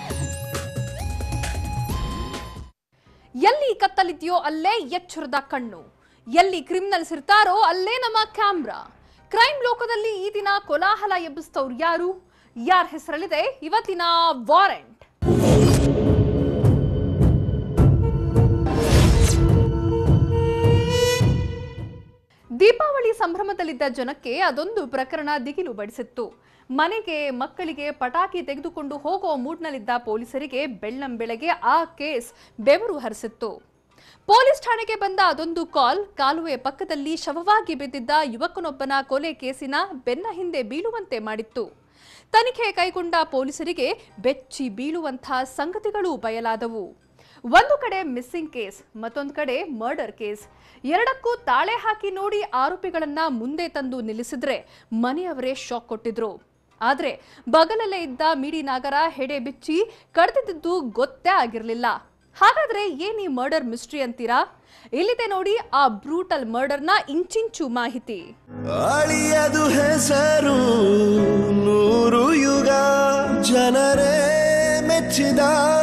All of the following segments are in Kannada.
ಎಲ್ಲಿ ಕತ್ತಲಿದೆಯೋ ಅಲ್ಲೇ ಎಚ್ಚರದ ಕಣ್ಣು ಎಲ್ಲಿ ಕ್ರಿಮಿನಲ್ಸ್ ಇರ್ತಾರೋ ಅಲ್ಲೇ ನಮ್ಮ ಕ್ಯಾಮ್ರಾ ಕ್ರೈಮ್ ಲೋಕದಲ್ಲಿ ಈ ದಿನ ಕೋಲಾಹಲ ಎಬ್ಬಿಸ್ತವ್ರು ಯಾರು ಯಾರ ಹೆಸರಲ್ಲಿದೆ ಇವತ್ತಿನ ವಾರೆಂಟ್ ದೀಪಾವಳಿ ಸಂಭ್ರಮದಲ್ಲಿದ್ದ ಜನಕ್ಕೆ ಅದೊಂದು ಪ್ರಕರಣ ದಿಗಿಲು ಬಡಿಸಿತ್ತು ಮನೆಗೆ ಮಕ್ಕಳಿಗೆ ಪಟಾಕಿ ತೆಗೆದುಕೊಂಡು ಹೋಗೋ ಮೂಡ್ನಲ್ಲಿದ್ದ ಪೊಲೀಸರಿಗೆ ಬೆಳ್ಳಂ ಬೆಳಗ್ಗೆ ಆ ಕೇಸ್ ಬೆವರು ಹರಿಸಿತ್ತು ಪೊಲೀಸ್ ಠಾಣೆಗೆ ಬಂದ ಅದೊಂದು ಕಾಲ್ ಕಾಲುವೆ ಪಕ್ಕದಲ್ಲಿ ಶವವಾಗಿ ಬಿದ್ದಿದ್ದ ಯುವಕನೊಬ್ಬನ ಕೊಲೆ ಕೇಸಿನ ಬೆನ್ನ ಹಿಂದೆ ಬೀಳುವಂತೆ ಮಾಡಿತ್ತು ತನಿಖೆ ಕೈಗೊಂಡ ಪೊಲೀಸರಿಗೆ ಬೆಚ್ಚಿ ಬೀಳುವಂಥ ಸಂಗತಿಗಳು ಬಯಲಾದವು ಒಂದು ಕಡೆ ಮಿಸ್ಸಿಂಗ್ ಕೇಸ್ ಮತ್ತೊಂದು ಕಡೆ ಮರ್ಡರ್ ಕೇಸ್ ಎರಡಕ್ಕೂ ತಾಳೆ ಹಾಕಿ ನೋಡಿ ಆರೋಪಿಗಳನ್ನ ಮುಂದೆ ತಂದು ನಿಲ್ಲಿಸಿದ್ರೆ ಮನೆಯವರೇ ಶಾಕ್ ಕೊಟ್ಟಿದ್ರು ಆದ್ರೆ ಬಗಲಲ್ಲೇ ಇದ್ದ ಮಿಡಿ ನಾಗರ ಹೆಡೆ ಬಿಚ್ಚಿ ಕಡ್ದಿದ್ದು ಗೊತ್ತೇ ಆಗಿರ್ಲಿಲ್ಲ ಹಾಗಾದ್ರೆ ಏನ್ ಈ ಮರ್ಡರ್ ಮಿಸ್ಟ್ರಿ ಅಂತೀರಾ ಇಲ್ಲಿದೆ ನೋಡಿ ಆ ಬ್ರೂಟಲ್ ಮರ್ಡರ್ನ ಇಂಚಿಂಚು ಮಾಹಿತಿ ಅಳಿಯದು ಹೆಸರು ನೂರು ಯುಗ ಜನರೇ ಮೆಚ್ಚಿದ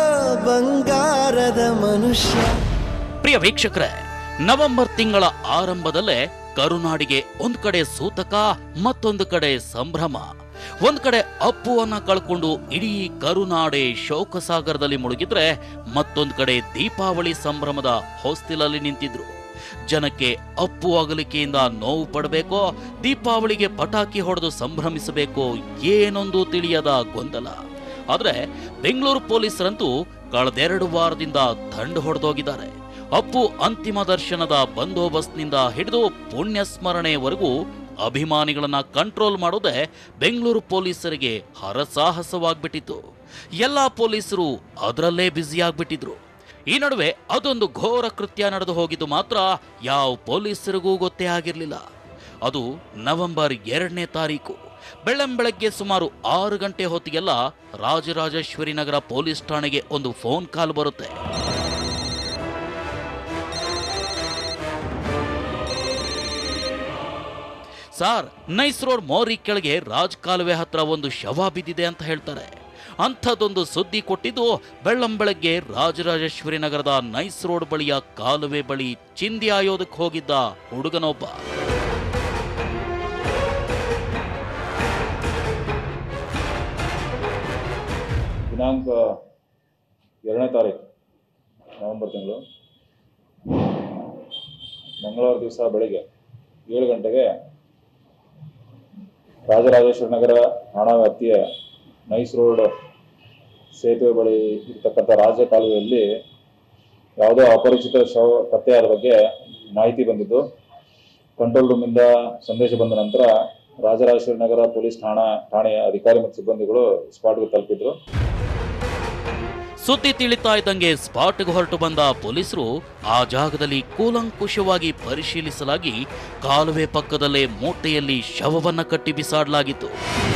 ಬಂಗಾರದ ಮನುಷ್ಯ ಪ್ರಿಯ ವೀಕ್ಷಕರೇ ನವೆಂಬರ್ ತಿಂಗಳ ಆರಂಭದಲ್ಲೇ ಕರುನಾಡಿಗೆ ಒಂದ್ ಕಡೆ ಸೂತಕ ಮತ್ತೊಂದು ಕಡೆ ಸಂಭ್ರಮ ಒಂದ್ ಕಡೆ ಅಪ್ಪುವನ್ನ ಕಳ್ಕೊಂಡು ಇಡೀ ಕರುನಾಡೆ ಶೋಕಸಾಗರದಲ್ಲಿ ಮುಳುಗಿದ್ರೆ ಮತ್ತೊಂದ್ ಕಡೆ ದೀಪಾವಳಿ ಸಂಭ್ರಮದ ಹೊಸ್ತಿಲಲ್ಲಿ ನಿಂತಿದ್ರು ಜನಕ್ಕೆ ಅಪ್ಪು ಅಗಲಿಕೆಯಿಂದ ನೋವು ಪಡಬೇಕೋ ದೀಪಾವಳಿಗೆ ಪಟಾಕಿ ಹೊಡೆದು ಸಂಭ್ರಮಿಸಬೇಕೋ ಏನೊಂದು ತಿಳಿಯದ ಗೊಂದಲ ಆದ್ರೆ ಬೆಂಗಳೂರು ಪೊಲೀಸರಂತೂ ಕಳೆದೆರಡು ವಾರದಿಂದ ದಂಡು ಹೊಡೆದೋಗಿದ್ದಾರೆ ಅಪ್ಪು ಅಂತಿಮ ದರ್ಶನದ ಬಂದೋಬಸ್ತ್ನಿಂದ ಹಿಡಿದು ಪುಣ್ಯ ಸ್ಮರಣೆಯವರೆಗೂ ಅಭಿಮಾನಿಗಳನ್ನ ಕಂಟ್ರೋಲ್ ಮಾಡೋದೇ ಬೆಂಗಳೂರು ಪೊಲೀಸರಿಗೆ ಹರಸಾಹಸವಾಗ್ಬಿಟ್ಟಿತ್ತು ಎಲ್ಲಾ ಪೊಲೀಸರು ಅದರಲ್ಲೇ ಬ್ಯುಸಿಯಾಗ್ಬಿಟ್ಟಿದ್ರು ಈ ನಡುವೆ ಅದೊಂದು ಘೋರ ಕೃತ್ಯ ನಡೆದು ಹೋಗಿದ್ದು ಮಾತ್ರ ಯಾವ ಪೊಲೀಸರಿಗೂ ಗೊತ್ತೇ ಆಗಿರಲಿಲ್ಲ ಅದು ನವೆಂಬರ್ ಎರಡನೇ ತಾರೀಕು ಬೆಳ್ಳಂಬೆಳಗ್ಗೆ ಸುಮಾರು ಆರು ಗಂಟೆ ಹೊತ್ತಿಗೆಲ್ಲ ರಾಜರಾಜೇಶ್ವರಿ ನಗರ ಪೊಲೀಸ್ ಠಾಣೆಗೆ ಒಂದು ಫೋನ್ ಕಾಲ್ ಬರುತ್ತೆ ಸಾರ್ ನೈಸ್ ರೋಡ್ ಮೋರಿ ಕೆಳಗೆ ರಾಜ್ ಕಾಲುವೆ ಹತ್ರ ಒಂದು ಶವ ಬಿದ್ದಿದೆ ಅಂತ ಹೇಳ್ತಾರೆ ಅಂಥದ್ದೊಂದು ಸುದ್ದಿ ಕೊಟ್ಟಿದ್ದು ಬೆಳ್ಳಂಬೆಳಗ್ಗೆ ರಾಜರಾಜೇಶ್ವರಿ ನಗರದ ನೈಸ್ ರೋಡ್ ಬಳಿಯ ಕಾಲುವೆ ಬಳಿ ಚಿಂದಿ ಆಯೋದಕ್ಕೆ ಹೋಗಿದ್ದ ಹುಡುಗನೊಬ್ಬ ದಿನಾಂಕ ಎರಡನೇ ತಾರೀಕು ನವೆಂಬರ್ ತಿಂಗಳು ಮಂಗಳವಾರ ದಿವಸ ಬೆಳಿಗ್ಗೆ ಏಳು ಗಂಟೆಗೆ ರಾಜರಾಜೇಶ್ವರ ನಗರ ಠಾಣಾ ವ್ಯಾಪ್ತಿಯ ನೈಸ್ ರೋಡ್ ಸೇತುವೆ ಬಳಿ ಇರ್ತಕ್ಕಂಥ ರಾಜ ಕಾಲುವೆಯಲ್ಲಿ ಯಾವುದೋ ಅಪರಿಚಿತ ಶವ ಪತ್ತೆಯಾದ ಬಗ್ಗೆ ಮಾಹಿತಿ ಬಂದಿದ್ದು ಕಂಟ್ರೋಲ್ ರೂಮಿಂದ ಸಂದೇಶ ಬಂದ ನಂತರ ರಾಜರಾಜೇಶ್ವರಿ ನಗರ ಪೊಲೀಸ್ ಠಾಣಾ ಠಾಣೆಯ ಅಧಿಕಾರಿ ಮತ್ತು ಸಿಬ್ಬಂದಿಗಳು ಸ್ಪಾಟ್ಗೆ ತಲುಪಿದ್ರು ಸುದ್ದಿ ತಿಳಿತಾ ಇದ್ದಂಗೆ ಸ್ಪಾಟ್ಗೆ ಹೊರಟು ಬಂದ ಪೊಲೀಸರು ಆ ಜಾಗದಲ್ಲಿ ಕೂಲಂಕುಷವಾಗಿ ಪರಿಶೀಲಿಸಲಾಗಿ ಕಾಲುವೆ ಪಕ್ಕದಲ್ಲೇ ಮೂಟೆಯಲ್ಲಿ ಶವವನ್ನ ಕಟ್ಟಿ ಬಿಸಾಡಲಾಗಿತ್ತು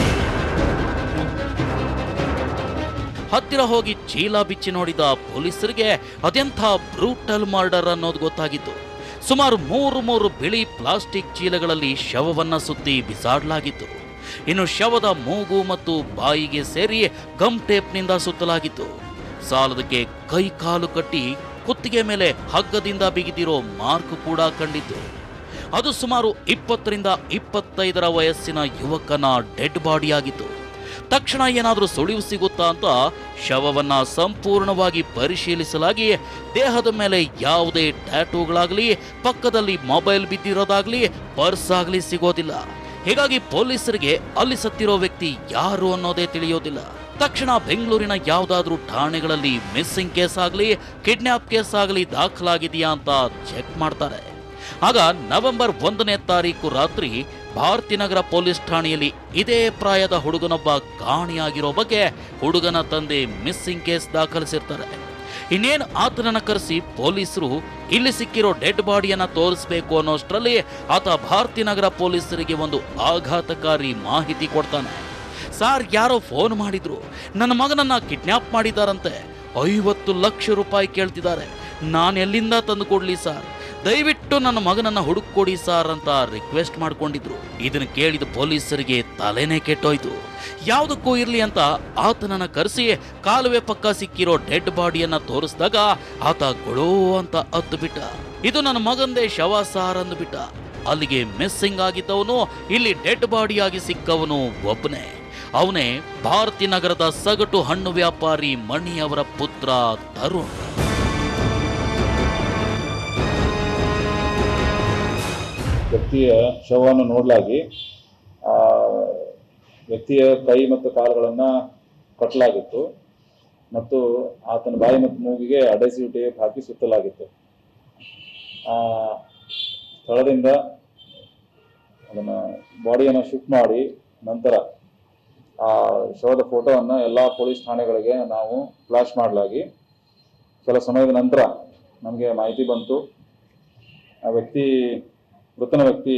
ಹತ್ತಿರ ಹೋಗಿ ಚೀಲ ಬಿಚ್ಚಿ ನೋಡಿದ ಪೊಲೀಸರಿಗೆ ಅದೆಂಥ ಬ್ರೂಟಲ್ ಮರ್ಡರ್ ಅನ್ನೋದು ಗೊತ್ತಾಗಿತ್ತು ಸುಮಾರು ಮೂರು ಮೂರು ಬಿಳಿ ಪ್ಲಾಸ್ಟಿಕ್ ಚೀಲಗಳಲ್ಲಿ ಶವವನ್ನ ಸುತ್ತಿ ಬಿಸಾಡಲಾಗಿತ್ತು ಇನ್ನು ಶವದ ಮೂಗು ಮತ್ತು ಬಾಯಿಗೆ ಸೇರಿ ಗಮ್ ಟೇಪ್ನಿಂದ ಸುತ್ತಲಾಗಿತ್ತು ಸಾಲದಕ್ಕೆ ಕೈ ಕಾಲು ಕಟ್ಟಿ ಕುತ್ತಿಗೆ ಮೇಲೆ ಹಗ್ಗದಿಂದ ಬಿಗಿದಿರೋ ಮಾರ್ಕ್ ಕೂಡ ಕಂಡಿತ್ತು ಅದು ಸುಮಾರು ಇಪ್ಪತ್ತರಿಂದ ಇಪ್ಪತ್ತೈದರ ವಯಸ್ಸಿನ ಯುವಕನ ಡೆಡ್ ಬಾಡಿಯಾಗಿತ್ತು ತಕ್ಷಣ ಏನಾದರೂ ಸುಳಿವು ಸಿಗುತ್ತಾ ಅಂತ ಶವವನ್ನ ಸಂಪೂರ್ಣವಾಗಿ ಪರಿಶೀಲಿಸಲಾಗಿ ದೇಹದ ಮೇಲೆ ಯಾವುದೇ ಟ್ಯಾಟೂಗಳಾಗಲಿ ಪಕ್ಕದಲ್ಲಿ ಮೊಬೈಲ್ ಬಿದ್ದಿರೋದಾಗ್ಲಿ ಪರ್ಸ್ ಆಗಲಿ ಸಿಗೋದಿಲ್ಲ ಹೀಗಾಗಿ ಪೊಲೀಸರಿಗೆ ಅಲ್ಲಿ ಸತ್ತಿರೋ ವ್ಯಕ್ತಿ ಯಾರು ಅನ್ನೋದೇ ತಿಳಿಯೋದಿಲ್ಲ ತಕ್ಷಣ ಬೆಂಗಳೂರಿನ ಯಾವುದಾದ್ರೂ ಠಾಣೆಗಳಲ್ಲಿ ಮಿಸ್ಸಿಂಗ್ ಕೇಸ್ ಆಗಲಿ ಕಿಡ್ನಾಪ್ ಕೇಸ್ ಆಗಲಿ ದಾಖಲಾಗಿದೆಯಾ ಅಂತ ಚೆಕ್ ಮಾಡ್ತಾರೆ ಆಗ ನವೆಂಬರ್ ಒಂದನೇ ತಾರೀಕು ರಾತ್ರಿ ಭಾರತೀನಗರ ಪೊಲೀಸ್ ಠಾಣೆಯಲ್ಲಿ ಇದೇ ಪ್ರಾಯದ ಹುಡುಗನೊಬ್ಬ ಕಾಣೆಯಾಗಿರೋ ಬಗ್ಗೆ ಹುಡುಗನ ತಂದೆ ಮಿಸ್ಸಿಂಗ್ ಕೇಸ್ ದಾಖಲಿಸಿರ್ತಾರೆ ಇನ್ನೇನು ಆತನನ್ನ ಕರೆಸಿ ಪೊಲೀಸರು ಇಲ್ಲಿ ಸಿಕ್ಕಿರೋ ಡೆಡ್ ಬಾಡಿಯನ್ನ ತೋರಿಸ್ಬೇಕು ಅನ್ನೋಷ್ಟರಲ್ಲಿ ಆತ ಭಾರತೀನಗರ ಪೊಲೀಸರಿಗೆ ಒಂದು ಆಘಾತಕಾರಿ ಮಾಹಿತಿ ಕೊಡ್ತಾನೆ ಸಾರ್ ಯಾರೋ ಫೋನ್ ಮಾಡಿದ್ರು ನನ್ನ ಮಗನನ್ನ ಕಿಡ್ನಾಪ್ ಮಾಡಿದಾರಂತೆ ಐವತ್ತು ಲಕ್ಷ ರೂಪಾಯಿ ಕೇಳ್ತಿದ್ದಾರೆ ನಾನು ಎಲ್ಲಿಂದ ತಂದು ಕೊಡ್ಲಿ ಸರ್ ದಯವಿಟ್ಟು ನನ್ನ ಮಗನನ್ನ ಹುಡುಕೊಡಿ ಸಾರ್ ಅಂತ ರಿಕ್ವೆಸ್ಟ್ ಮಾಡ್ಕೊಂಡಿದ್ರು ಇದನ್ನ ಕೇಳಿದ ಪೊಲೀಸರಿಗೆ ತಲೆನೇ ಕೆಟ್ಟೋಯ್ತು ಯಾವುದಕ್ಕೂ ಇರ್ಲಿ ಅಂತ ಆತನನ್ನ ಕರೆಸಿ ಕಾಲುವೆ ಪಕ್ಕ ಸಿಕ್ಕಿರೋ ಡೆಡ್ ಬಾಡಿಯನ್ನ ತೋರಿಸಿದಾಗ ಆತ ಗೊಳೋ ಅಂತ ಅತ್ತು ಬಿಟ್ಟ ಇದು ನನ್ನ ಮಗಂದೇ ಶವ ಸಾರ್ ಅಂದ್ಬಿಟ್ಟ ಅಲ್ಲಿಗೆ ಮಿಸ್ಸಿಂಗ್ ಆಗಿದ್ದವನು ಇಲ್ಲಿ ಡೆಡ್ ಬಾಡಿಯಾಗಿ ಸಿಕ್ಕವನು ಒಬ್ಬನೇ ಅವನೇ ಭಾರತಿ ನಗರದ ಸಗಟು ಹಣ್ಣು ವ್ಯಾಪಾರಿ ಮಣಿ ಅವರ ಪುತ್ರ ತರುಣ್ ವ್ಯಕ್ತಿಯ ಶವವನ್ನು ನೋಡಲಾಗಿ ಆ ವ್ಯಕ್ತಿಯ ಕೈ ಮತ್ತು ಕಾಲುಗಳನ್ನು ಕಟ್ಟಲಾಗಿತ್ತು ಮತ್ತು ಆತನ ಬಾಯಿ ಮತ್ತು ಮೂಗಿಗೆ ಅಡೆಸಿವ್ ಟೇಪ್ ಹಾಕಿ ಸುತ್ತಲಾಗಿತ್ತು ಆ ಸ್ಥಳದಿಂದ ಅದನ್ನು ಬಾಡಿಯನ್ನು ಶಿಫ್ಟ್ ಮಾಡಿ ನಂತರ ಆ ಶವದ ಫೋಟೋವನ್ನು ಎಲ್ಲ ಪೊಲೀಸ್ ಠಾಣೆಗಳಿಗೆ ನಾವು ಫ್ಲಾಶ್ ಮಾಡಲಾಗಿ ಕೆಲ ಸಮಯದ ನಂತರ ನಮಗೆ ಮಾಹಿತಿ ಬಂತು ಆ ವ್ಯಕ್ತಿ ಮೃತನ ವ್ಯಕ್ತಿ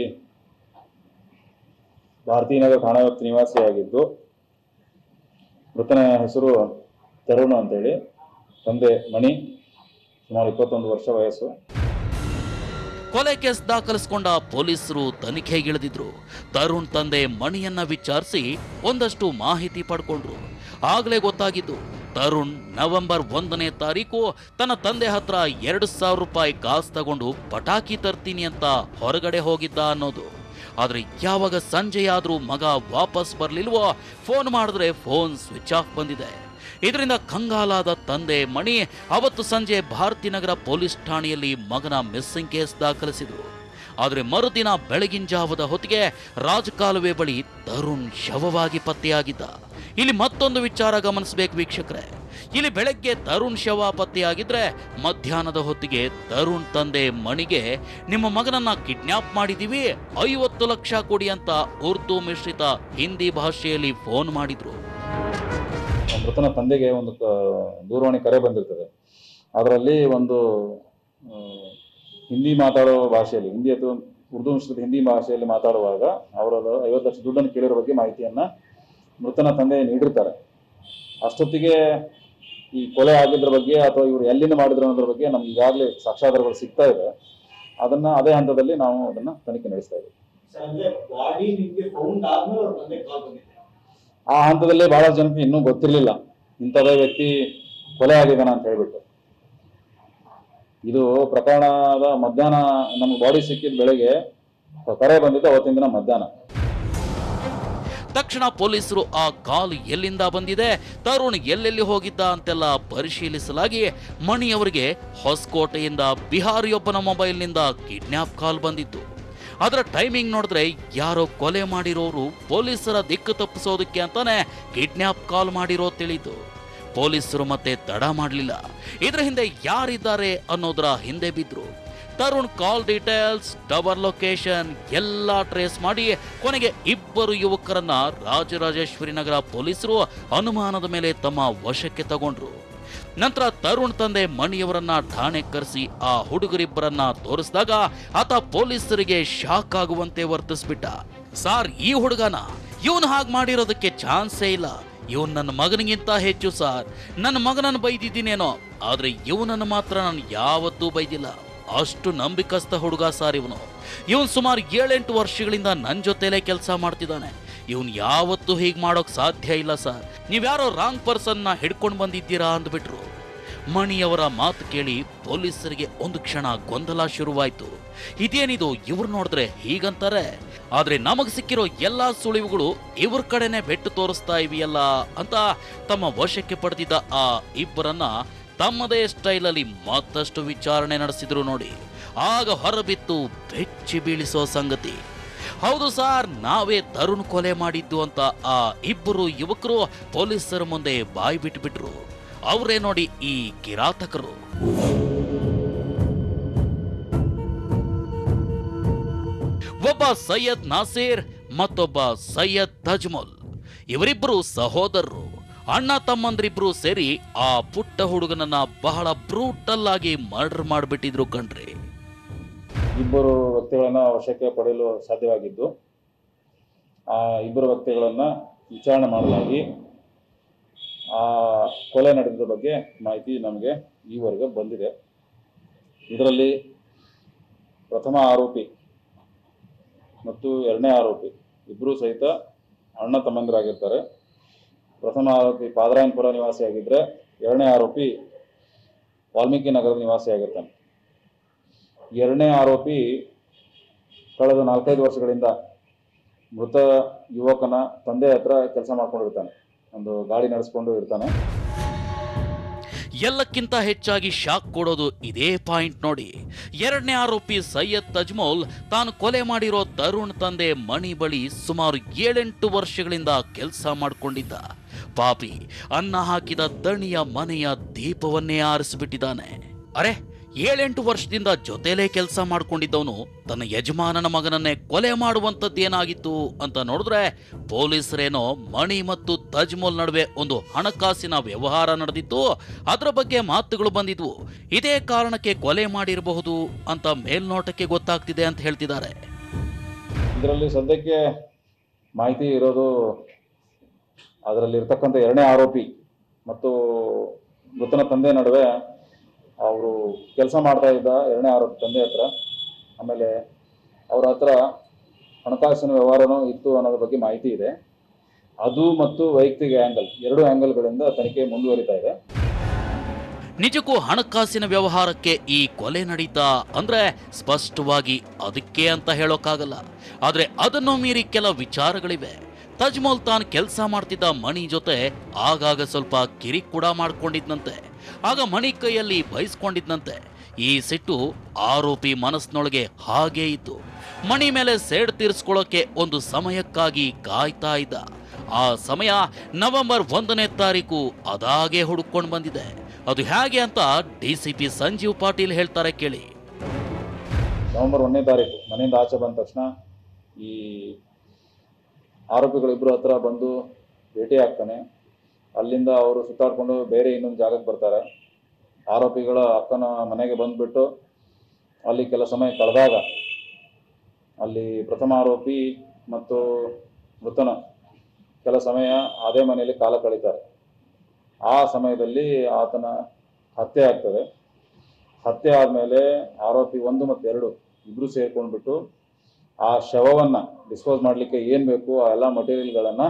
ಭಾರತೀನಗರ ಠಾಣಾ ವ್ಯಾಪ್ತಿ ನಿವಾಸಿಯಾಗಿದ್ದು ಮೃತನ ಹೆಸರು ತರುಣ್ ಅಂತೇಳಿ ತಂದೆ ಮಣಿ ಸುಮಾರು ಇಪ್ಪತ್ತೊಂದು ವರ್ಷ ವಯಸ್ಸು ಕೊಲೆ ಕೇಸ್ ದಾಖಲಿಸಿಕೊಂಡ ಪೊಲೀಸರು ತನಿಖೆಗಿಳಿದಿದ್ರು ತರುಣ್ ತಂದೆ ಮಣಿಯನ್ನ ವಿಚಾರಿಸಿ ಒಂದಷ್ಟು ಮಾಹಿತಿ ಪಡ್ಕೊಂಡ್ರು ಆಗ್ಲೇ ಗೊತ್ತಾಗಿದ್ದು ತರುಣ್ ನವೆಂಬರ್ ಒಂದನೇ ತಾರೀಕು ತನ್ನ ತಂದೆ ಹತ್ರ ಎರಡು ಸಾವಿರ ರೂಪಾಯಿ ಕಾಸು ತಗೊಂಡು ಪಟಾಕಿ ತರ್ತೀನಿ ಅಂತ ಹೊರಗಡೆ ಹೋಗಿದ್ದ ಅನ್ನೋದು ಆದ್ರೆ ಯಾವಾಗ ಸಂಜೆಯಾದ್ರೂ ಮಗ ವಾಪಸ್ ಬರ್ಲಿಲ್ವೋ ಫೋನ್ ಮಾಡಿದ್ರೆ ಫೋನ್ ಸ್ವಿಚ್ ಆಫ್ ಬಂದಿದೆ ಇದರಿಂದ ಕಂಗಾಲಾದ ತಂದೆ ಮಣಿ ಅವತ್ತು ಸಂಜೆ ಭಾರತೀನಗರ ಪೊಲೀಸ್ ಠಾಣೆಯಲ್ಲಿ ಮಗನ ಮಿಸ್ಸಿಂಗ್ ಕೇಸ್ ದಾಖಲಿಸಿದರು ಆದರೆ ಮರುದಿನ ಬೆಳಗಿನ ಜಾವದ ಹೊತ್ತಿಗೆ ರಾಜಕಾಲುವೆ ಬಳಿ ತರುಣ್ ಶವವಾಗಿ ಪತ್ತೆಯಾಗಿದ್ದ ಇಲ್ಲಿ ಮತ್ತೊಂದು ವಿಚಾರ ಗಮನಿಸಬೇಕು ವೀಕ್ಷಕರೇ ಇಲ್ಲಿ ಬೆಳಗ್ಗೆ ತರುಣ್ ಶವ ಪತ್ತೆಯಾಗಿದ್ರೆ ಮಧ್ಯಾಹ್ನದ ಹೊತ್ತಿಗೆ ತರುಣ್ ತಂದೆ ಮಣಿಗೆ ನಿಮ್ಮ ಮಗನನ್ನ ಕಿಡ್ನಾಪ್ ಮಾಡಿದೀವಿ ಐವತ್ತು ಲಕ್ಷ ಕೊಡಿ ಅಂತ ಉರ್ದು ಮಿಶ್ರಿತ ಹಿಂದಿ ಭಾಷೆಯಲ್ಲಿ ಫೋನ್ ಮಾಡಿದ್ರು ಮೃತನ ತಂದೆಗೆ ಒಂದು ಕ- ದೂರವಾಣಿ ಕರೆ ಬಂದಿರ್ತದೆ ಅದರಲ್ಲಿ ಒಂದು ಆ, ಹಿಂದಿ ಮಾತಾಡೋ ಭಾಷೆಯಲ್ಲಿ ಹಿಂದಿ ಅಥವಾ ಉರ್ದು ಮಿಶ್ರಿತ ಹಿಂದಿ ಭಾಷೆಯಲ್ಲಿ ಮಾತಾಡುವಾಗ ಅವರದು ಐವತ್ತು ಲಕ್ಷ ದುಡ್ಡನ್ನು ಕೇಳಿರೋ ಬಗ್ಗೆ ಮಾಹಿತಿಯನ್ನ ಮೃತನ ತಂದೆ ನೀಡಿರ್ತಾರೆ ಅಷ್ಟೊತ್ತಿಗೆ ಈ ಕೊಲೆ ಆಗಿದ್ರ ಬಗ್ಗೆ ಅಥವಾ ಇವರು ಎಲ್ಲಿಂದ ಮಾಡಿದ್ರು ಅನ್ನೋದ್ರ ಬಗ್ಗೆ ನಮ್ಗೆ ಈಗಾಗಲೇ ಸಾಕ್ಷ್ಯಾಧಾರಗಳು ಸಿಗ್ತಾ ಇದೆ ಅದನ್ನ ಅದೇ ಹಂತದಲ್ಲಿ ನಾವು ಅದನ್ನ ತನಿಖೆ ನಡೆಸ್ತಾ ಇದ್ದೀವಿ ಸರ್ ಅಂದ್ರೆ ಬಾಡಿ ನಿಮ್ಗೆ ಫೌಂಡ್ ಆದ್ಮೇಲೆ ಅವ್ರ ತಂದೆ ಕಾಲ್ ಬಂದಿದೆ ಆ ಹಂತದಲ್ಲೇ ಬಹಳ ಜನಕ್ಕೆ ಇನ್ನೂ ಗೊತ್ತಿರಲಿಲ್ಲ ಇಂಥದೇ ವ್ಯಕ್ತಿ ಕೊಲೆ ಆಗಿದ್ದಾನ ಅಂತ ಹೇಳ್ಬಿಟ್ಟು ಇದು ಪ್ರಕರಣದ ಮಧ್ಯಾಹ್ನ ನಮ್ಗೆ ಬಾಡಿ ಸಿಕ್ಕಿದ ಬೆಳಗ್ಗೆ ಕರೆ ಬಂದಿದ್ದು ಅವತ್ತಿನ ದಿನ ಮಧ್ಯಾಹ್ನ ತಕ್ಷಣ ಪೊಲೀಸರು ಆ ಕಾಲ್ ಎಲ್ಲಿಂದ ಬಂದಿದೆ ತರುಣ್ ಎಲ್ಲೆಲ್ಲಿ ಹೋಗಿದ್ದ ಅಂತೆಲ್ಲ ಪರಿಶೀಲಿಸಲಾಗಿ ಮಣಿ ಅವರಿಗೆ ಹೊಸಕೋಟೆಯಿಂದ ಬಿಹಾರಿಯೊಬ್ಬನ ಮೊಬೈಲ್ನಿಂದ ಕಿಡ್ನ್ಯಾಪ್ ಕಾಲ್ ಬಂದಿತ್ತು ಅದರ ಟೈಮಿಂಗ್ ನೋಡಿದ್ರೆ ಯಾರೋ ಕೊಲೆ ಮಾಡಿರೋರು ಪೊಲೀಸರ ದಿಕ್ಕು ತಪ್ಪಿಸೋದಕ್ಕೆ ಅಂತಾನೆ ಕಿಡ್ನ್ಯಾಪ್ ಕಾಲ್ ಮಾಡಿರೋ ತಿಳಿತು ಪೊಲೀಸರು ಮತ್ತೆ ತಡ ಮಾಡಲಿಲ್ಲ ಇದರ ಹಿಂದೆ ಯಾರಿದ್ದಾರೆ ಅನ್ನೋದರ ಹಿಂದೆ ಬಿದ್ರು Tarun call details tower location ಎಲ್ಲ ಟ್ರೇಸ್ ಮಾಡಿ ಕೊನೆಗೆ ಇಬ್ಬರು ಯುವಕರನ್ನ ರಾಜರಾಜೇಶ್ವರಿ ನಗರ ಪೊಲೀಸರು ಅನುಮಾನದ ಮೇಲೆ ತಮ್ಮ ವಶಕ್ಕೆ ತಗೊಂಡ್ರು ನಂತರ ತರುಣ್ ತಂದೆ ಮಣಿಯವರನ್ನ ಠಾಣೆ ಕರೆಸಿ ಆ ಹುಡುಗರಿಬ್ಬರನ್ನ ತೋರಿಸಿದಾಗ ಆತ ಪೊಲೀಸರಿಗೆ ಶಾಕ್ ಆಗುವಂತೆ ವರ್ತಿಸ್ಬಿಟ್ಟ ಸಾರ್ ಈ ಹುಡುಗನ ಇವನ್ ಹಾಗೆ ಮಾಡಿರೋದಕ್ಕೆ ಚಾನ್ಸೇ ಇಲ್ಲ ಇವನ್ ನನ್ನ ಮಗನಿಗಿಂತ ಹೆಚ್ಚು ಸಾರ್ ನನ್ನ ಮಗನನ್ನು ಬೈದಿದ್ದೀನೇನೋ ಆದ್ರೆ ಇವನನ್ನು ಮಾತ್ರ ನಾನು ಯಾವತ್ತೂ ಬೈದಿಲ್ಲ ಅಷ್ಟು ನಂಬಿಕಸ್ಥ ಹುಡುಗ ಸಾರ್ ಇವನು ಇವನ್ ಸುಮಾರು ಏಳೆಂಟು ವರ್ಷಗಳಿಂದ ನನ್ನ ಜೊತೆಲೇ ಕೆಲಸ ಮಾಡ್ತಿದ್ದಾನೆ ಇವನ್ ಯಾವತ್ತೂ ಹೀಗೆ ಮಾಡೋಕ್ ಸಾಧ್ಯ ಇಲ್ಲ ಸರ್ ನೀವ್ಯಾರೋ ರಾಂಗ್ ಪರ್ಸನ್ನ ಹಿಡ್ಕೊಂಡು ಬಂದಿದ್ದೀರಾ ಅಂದ್ಬಿಟ್ರು ಮಣಿಯವರ ಮಾತು ಕೇಳಿ ಪೊಲೀಸರಿಗೆ ಒಂದು ಕ್ಷಣ ಗೊಂದಲ ಶುರುವಾಯ್ತು ಇದೇನಿದು ಇವ್ರು ನೋಡಿದ್ರೆ ಹೀಗಂತಾರೆ ಆದ್ರೆ ನಮಗ್ ಸಿಕ್ಕಿರೋ ಎಲ್ಲಾ ಸುಳಿವುಗಳು ಇವ್ರ ಕಡೆನೆ ಬೆಟ್ಟು ತೋರಿಸ್ತಾ ಇವೆಯಲ್ಲ ಅಂತ ತಮ್ಮ ವಶಕ್ಕೆ ಪಡೆದಿದ್ದ ಆ ಇಬ್ಬರನ್ನ ತಮ್ಮದೇ ಸ್ಟೈಲಲ್ಲಿ ಮತ್ತಷ್ಟು ವಿಚಾರಣೆ ನಡೆಸಿದ್ರು ನೋಡಿ ಆಗ ಹೊರಬಿತ್ತು ಬೆಚ್ಚಿ ಬೀಳಿಸೋ ಸಂಗತಿ ಹೌದು ಸಾರ್ ನಾವೇ ತರುಣ್ ಕೊಲೆ ಮಾಡಿದ್ದು ಅಂತ ಆ ಇಬ್ಬರು ಯುವಕರು ಪೊಲೀಸರ ಮುಂದೆ ಬಾಯಿ ಬಿಟ್ಬಿಟ್ರು ಅವರೇ ನೋಡಿ ಈ ಕಿರಾತಕರು ಒಬ್ಬ ಸೈಯದ್ ನಾಸೀರ್ ಮತ್ತೊಬ್ಬ ಸೈಯದ್ ತಜ್ಮುಲ್ ಇವರಿಬ್ಬರು ಸಹೋದರರು ಅಣ್ಣ ತಮ್ಮಂದ್ರಿಬ್ರು ಸೇರಿ ಆ ಪುಟ್ಟ ಹುಡುಗನನ್ನ ಬಹಳ ಬ್ರೂಟಲ್ ಆಗಿ ಮರ್ಡರ್ ಮಾಡಿಬಿಟ್ಟಿದ್ರು ಕಣ್ರಿ ಇಬ್ಬರು ವ್ಯಕ್ತಿಗಳನ್ನ ವಶಕ್ಕೆ ಪಡೆಯಲು ಸಾಧ್ಯವಾಗಿದ್ದು ಆ ಇಬ್ಬರು ವ್ಯಕ್ತಿಗಳನ್ನ ವಿಚಾರಣೆ ಮಾಡಲಾಗಿ ಆ ಕೊಲೆ ನಡೆದ ಬಗ್ಗೆ ಮಾಹಿತಿ ನಮಗೆ ಈವರೆಗೆ ಬಂದಿದೆ ಇದರಲ್ಲಿ ಪ್ರಥಮ ಆರೋಪಿ ಮತ್ತು ಎರಡನೇ ಆರೋಪಿ ಇಬ್ಬರೂ ಸಹಿತ ಅಣ್ಣ ತಮ್ಮಂದಿರಾಗಿರ್ತಾರೆ ಪ್ರಥಮ ಆರೋಪಿ ಪಾದರಾಯನಪುರ ನಿವಾಸಿಯಾಗಿದ್ದರೆ ಎರಡನೇ ಆರೋಪಿ ವಾಲ್ಮೀಕಿ ನಗರದ ನಿವಾಸಿಯಾಗಿರ್ತಾನೆ ಎರಡನೇ ಆರೋಪಿ ಕಳೆದ ನಾಲ್ಕೈದು ವರ್ಷಗಳಿಂದ ಮೃತ ಯುವಕನ ತಂದೆ ಹತ್ರ ಕೆಲಸ ಮಾಡ್ಕೊಂಡಿರ್ತಾನೆ ಒಂದು ಗಾಡಿ ನಡೆಸ್ಕೊಂಡು ಇರ್ತಾನೆ ಎಲ್ಲಕ್ಕಿಂತ ಹೆಚ್ಚಾಗಿ ಶಾಕ್ ಕೊಡೋದು ಇದೇ ಪಾಯಿಂಟ್ ನೋಡಿ ಎರಡನೇ ಆರೋಪಿ ಸೈಯದ್ ತಜ್ಮೋಲ್ ತಾನು ಕೊಲೆ ಮಾಡಿರೋ ತರುಣ್ ತಂದೆ ಮಣಿ ಬಳಿ ಸುಮಾರು ಏಳೆಂಟು ವರ್ಷಗಳಿಂದ ಕೆಲಸ ಮಾಡಿಕೊಂಡಿದ್ದ ಪಾಪಿ ಅನ್ನ ಹಾಕಿದ ದಣಿಯ ಮನೆಯ ದೀಪವನ್ನೇ ಆರಿಸಿಬಿಟ್ಟಿದ್ದಾನೆ ಅರೆ ಏಳೆಂಟು ವರ್ಷದಿಂದ ಜೊತೆಲೇ ಕೆಲಸ ಮಾಡ್ಕೊಂಡಿದ್ದವನು ತನ್ನ ಯಜಮಾನನ ಮಗನನ್ನೇ ಕೊಲೆ ಮಾಡುವಂಥದ್ದೇನಾಗಿತ್ತು ಅಂತ ನೋಡಿದ್ರೆ ಪೊಲೀಸರೇನೋ ಮಣಿ ಮತ್ತು ತಜ್ಮೋಲ್ ನಡುವೆ ಒಂದು ಹಣಕಾಸಿನ ವ್ಯವಹಾರ ನಡೆದಿತ್ತು ಅದರ ಬಗ್ಗೆ ಮಾತುಗಳು ಬಂದಿದ್ವು ಇದೇ ಕಾರಣಕ್ಕೆ ಕೊಲೆ ಮಾಡಿರಬಹುದು ಅಂತ ಮೇಲ್ನೋಟಕ್ಕೆ ಗೊತ್ತಾಗ್ತಿದೆ ಅಂತ ಹೇಳ್ತಿದ್ದಾರೆ ಇದರಲ್ಲಿ ಸದ್ಯಕ್ಕೆ ಮಾಹಿತಿ ಇರೋದು ಅದರಲ್ಲಿ ಇರ್ತಕ್ಕಂಥ ಎರಡನೇ ಆರೋಪಿ ಮತ್ತು ಮೃತನ ತಂದೆ ನಡುವೆ ಅವರು ಕೆಲಸ ಮಾಡ್ತಾ ಇದ್ದ ಎರಡನೇ ಆರೋಪಿ ತಂದೆ ಹತ್ರ ಆಮೇಲೆ ಅವ್ರ ಹತ್ರ ಹಣಕಾಸಿನ ವ್ಯವಹಾರನೂ ಇತ್ತು ಅನ್ನೋದ್ರ ಬಗ್ಗೆ ಮಾಹಿತಿ ಇದೆ ಅದು ಮತ್ತು ವೈಯಕ್ತಿಕ ಆ್ಯಂಗಲ್ ಎರಡು ಆ್ಯಂಗಲ್ಗಳಿಂದ ತನಿಖೆ ಮುಂದುವರಿತಾ ಇದೆ ನಿಜಕ್ಕೂ ಹಣಕಾಸಿನ ವ್ಯವಹಾರಕ್ಕೆ ಈ ಕೊಲೆ ನಡೀತಾ ಅಂದ್ರೆ ಸ್ಪಷ್ಟವಾಗಿ ಅದಕ್ಕೆ ಅಂತ ಹೇಳೋಕ್ಕಾಗಲ್ಲ ಆದ್ರೆ ಅದನ್ನು ಮೀರಿ ಕೆಲ ವಿಚಾರಗಳಿವೆ ತಜ್ಮೋಲ್ ತಾನು ಕೆಲಸ ಮಾಡ್ತಿದ್ದ ಮಣಿ ಜೊತೆ ಆಗಾಗ ಸ್ವಲ್ಪ ಕಿರಿಕ್ ಕೂಡ ಮಾಡ್ಕೊಂಡಿದ್ನಂತೆ ಆಗ ಮಣಿ ಕೈಯಲ್ಲಿ ಬಯಸ್ಕೊಂಡಿದ್ನಂತೆ ಈ ಸಿಟ್ಟು ಆರೋಪಿ ಮನಸ್ಸಿನೊಳಗೆ ಹಾಗೇ ಇತ್ತು ಮಣಿ ಮೇಲೆ ಸೇಡ್ ತೀರಿಸ್ಕೊಳ್ಳೋಕೆ ಒಂದು ಸಮಯಕ್ಕಾಗಿ ಕಾಯ್ತಾ ಇದ್ದ ಆ ಸಮಯ ನವೆಂಬರ್ ಒಂದನೇ ತಾರೀಕು ಅದಾಗೆ ಹುಡುಕೊಂಡು ಬಂದಿದೆ ಅದು ಹೇಗೆ ಅಂತ ಡಿಸಿಪಿ ಸಂಜೀವ್ ಪಾಟೀಲ್ ಹೇಳ್ತಾರೆ ಕೇಳಿ ನವೆಂಬರ್ ಒಂದನೇ ತಾರೀಕು ಮನೆಯಿಂದ ಆಚೆ ಬಂದ ತಕ್ಷಣ ಈ ಆರೋಪಿಗಳಿಬ್ಬರು ಹತ್ರ ಬಂದು ಭೇಟಿ ಆಗ್ತಾನೆ ಅಲ್ಲಿಂದ ಅವರು ಸುತ್ತಾಡ್ಕೊಂಡು ಬೇರೆ ಇನ್ನೊಂದು ಜಾಗಕ್ಕೆ ಬರ್ತಾರೆ ಆರೋಪಿಗಳ ಅಕ್ಕನ ಮನೆಗೆ ಬಂದುಬಿಟ್ಟು ಅಲ್ಲಿ ಕೆಲ ಸಮಯ ಕಳೆದಾಗ ಅಲ್ಲಿ ಪ್ರಥಮ ಆರೋಪಿ ಮತ್ತು ಮೃತನ ಕೆಲ ಸಮಯ ಅದೇ ಮನೆಯಲ್ಲಿ ಕಾಲ ಕಳೀತಾರೆ ಆ ಸಮಯದಲ್ಲಿ ಆತನ ಹತ್ಯೆ ಆಗ್ತದೆ ಹತ್ಯೆ ಆದಮೇಲೆ ಆರೋಪಿ ಒಂದು ಮತ್ತು ಎರಡು ಇಬ್ಬರು ಸೇರ್ಕೊಂಡ್ಬಿಟ್ಟು ಆ ಶವವನ್ನು ಡಿಸ್ಪೋಸ್ ಮಾಡಲಿಕ್ಕೆ ಏನು ಬೇಕು ಆ ಎಲ್ಲ ಮಟೀರಿಯಲ್ಗಳನ್ನು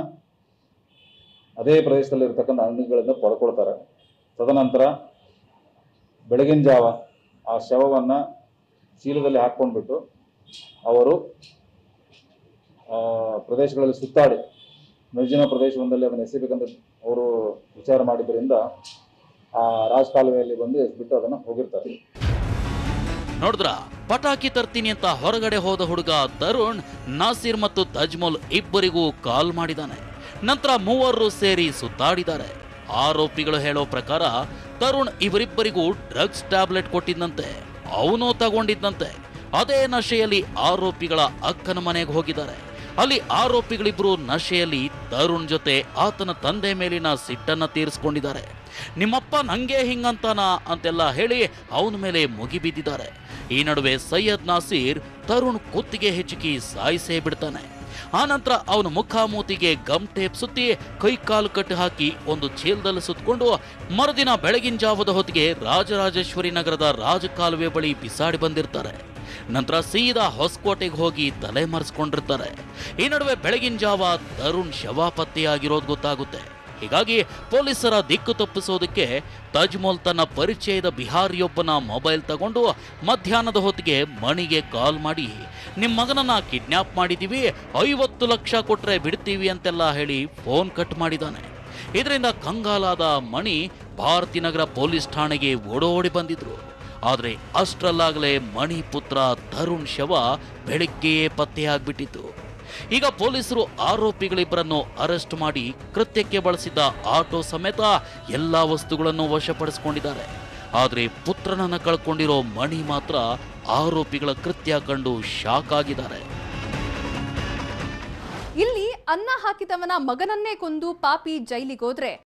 ಅದೇ ಪ್ರದೇಶದಲ್ಲಿ ಇರ್ತಕ್ಕಂಥ ಅಂಗಡಿಗಳಿಂದ ಪಡ್ಕೊಳ್ತಾರೆ ತದನಂತರ ಬೆಳಗಿನ ಜಾವ ಆ ಶವವನ್ನು ಚೀಲದಲ್ಲಿ ಹಾಕ್ಕೊಂಡ್ಬಿಟ್ಟು ಅವರು ಆ, ಪ್ರದೇಶಗಳಲ್ಲಿ ಸುತ್ತಾಡಿ ನಿರ್ಜನ ಪ್ರದೇಶವೊಂದಲ್ಲಿ ಅದನ್ನು ಎಸೆಬೇಕಂತ ಅವರು ವಿಚಾರ ಮಾಡಿದ್ರಿಂದ ಆ ರಾಜ್ ಕಾಲುವೆಯಲ್ಲಿ ಬಂದು ಎಸ್ಬಿಟ್ಟು ಅದನ್ನು ಹೋಗಿರ್ತಾರೆ ನೋಡಿದ್ರ ಪಟಾಕಿ ತರ್ತೀನಿ ಅಂತ ಹೊರಗಡೆ ಹೋದ ಹುಡುಗ ತರುಣ್ ನಾಸೀರ್ ಮತ್ತು ತಜ್ಮೋಲ್ ಇಬ್ಬರಿಗೂ ಕಾಲ್ ಮಾಡಿದಾನೆ ನಂತರ ಮೂವರು ಸೇರಿ ಸುತ್ತಾಡಿದ್ದಾರೆ ಆರೋಪಿಗಳು ಹೇಳೋ ಪ್ರಕಾರ ತರುಣ್ ಇವರಿಬ್ಬರಿಗೂ ಡ್ರಗ್ಸ್ ಟ್ಯಾಬ್ಲೆಟ್ ಕೊಟ್ಟಿದ್ದಂತೆ ಅವನು ತಗೊಂಡಿದ್ದಂತೆ ಅದೇ ನಶೆಯಲ್ಲಿ ಆರೋಪಿಗಳ ಅಕ್ಕನ ಮನೆಗೆ ಹೋಗಿದ್ದಾರೆ ಅಲ್ಲಿ ಆರೋಪಿಗಳಿಬ್ರು ನಶೆಯಲ್ಲಿ ತರುಣ್ ಜೊತೆ ಆತನ ತಂದೆ ಮೇಲಿನ ಸಿಟ್ಟನ್ನ ತೀರಿಸ್ಕೊಂಡಿದ್ದಾರೆ ನಿಮ್ಮಪ್ಪ ನಂಗೆ ಹಿಂಗಂತಾನ ಅಂತೆಲ್ಲ ಹೇಳಿ ಅವನ ಮೇಲೆ ಮುಗಿಬಿದ್ದಿದ್ದಾರೆ ಈ ನಡುವೆ ಸೈಯದ್ ನಾಸೀರ್ ತರುಣ್ ಕುತ್ತಿಗೆ ಹೆಚ್ಚಿಕಿ ಸಾಯಿಸೇ ಬಿಡ್ತಾನೆ ಆನಂತರ ಅವನ ಮುಖ ಮೂತಿಗೆ ಗಮ್ ಟೇಪ್ ಸುತ್ತಿ ಕೈ ಕಾಲು ಕಟ್ಟು ಹಾಕಿ ಒಂದು ಚೀಲದಲ್ಲಿ ಸುತ್ತಕೊಂಡು ಮರುದಿನ ಬೆಳಗಿನ ಜಾವದ ಹೊತ್ತಿಗೆ ರಾಜರಾಜೇಶ್ವರಿ ನಗರದ ರಾಜಕಾಲುವೆ ಬಳಿ ಬಿಸಾಡಿ ಬಂದಿರ್ತಾರೆ ನಂತರ ಸೀದಾ ಹೊಸಕೋಟೆಗೆ ಹೋಗಿ ತಲೆ ಮರೆಸ್ಕೊಂಡಿರ್ತಾರೆ ಈ ನಡುವೆ ಬೆಳಗಿನ ಜಾವ ತರುಣ್ ಶವ ಪತ್ತೆಯಾಗಿರೋದು ಗೊತ್ತಾಗುತ್ತೆ ಹೀಗಾಗಿ ಪೊಲೀಸರ ದಿಕ್ಕು ತಪ್ಪಿಸೋದಕ್ಕೆ ತಜ್ಮೋಲ್ ತನ್ನ ಪರಿಚಯದ ಬಿಹಾರಿಯೊಬ್ಬನ ಮೊಬೈಲ್ ತಗೊಂಡು ಮಧ್ಯಾಹ್ನದ ಹೊತ್ತಿಗೆ ಮಣಿಗೆ ಕಾಲ್ ಮಾಡಿ ನಿಮ್ಮ ಮಗನನ್ನ ಕಿಡ್ನ್ಯಾಪ್ ಮಾಡಿದೀವಿ ಐವತ್ತು ಲಕ್ಷ ಕೊಟ್ರೆ ಬಿಡ್ತೀವಿ ಅಂತೆಲ್ಲ ಹೇಳಿ ಫೋನ್ ಕಟ್ ಮಾಡಿದಾನೆ ಇದರಿಂದ ಕಂಗಾಲಾದ ಮಣಿ ಭಾರತಿನಗರ ಪೊಲೀಸ್ ಠಾಣೆಗೆ ಓಡೋಡಿ ಬಂದಿದ್ರು ಆದರೆ ಅಷ್ಟರಲ್ಲಾಗಲೇ ಮಣಿ ಪುತ್ರ ತರುಣ್ ಶವ ಬೆಳಗ್ಗೆಯೇ ಪತ್ತೆಯಾಗ್ಬಿಟ್ಟಿತ್ತು ಈಗ ಪೊಲೀಸರು ಆರೋಪಿಗಳಿಬ್ಬರನ್ನು ಅರೆಸ್ಟ್ ಮಾಡಿ ಕೃತ್ಯಕ್ಕೆ ಬಳಸಿದ್ದ ಆಟೋ ಸಮೇತ ಎಲ್ಲ ವಸ್ತುಗಳನ್ನು ವಶಪಡಿಸಿಕೊಂಡಿದ್ದಾರೆ ಆದರೆ ಪುತ್ರನನ್ನ ಕಳ್ಕೊಂಡಿರೋ ಮಣಿ ಮಾತ್ರ ಆರೋಪಿಗಳ ಕೃತ್ಯ ಕಂಡು ಶಾಕ್ ಆಗಿದ್ದಾರೆ ಇಲ್ಲಿ ಅನ್ನ ಹಾಕಿದವನ ಮಗನನ್ನೇ ಕೊಂದು ಪಾಪಿ ಜೈಲಿಗೋದ್ರೆ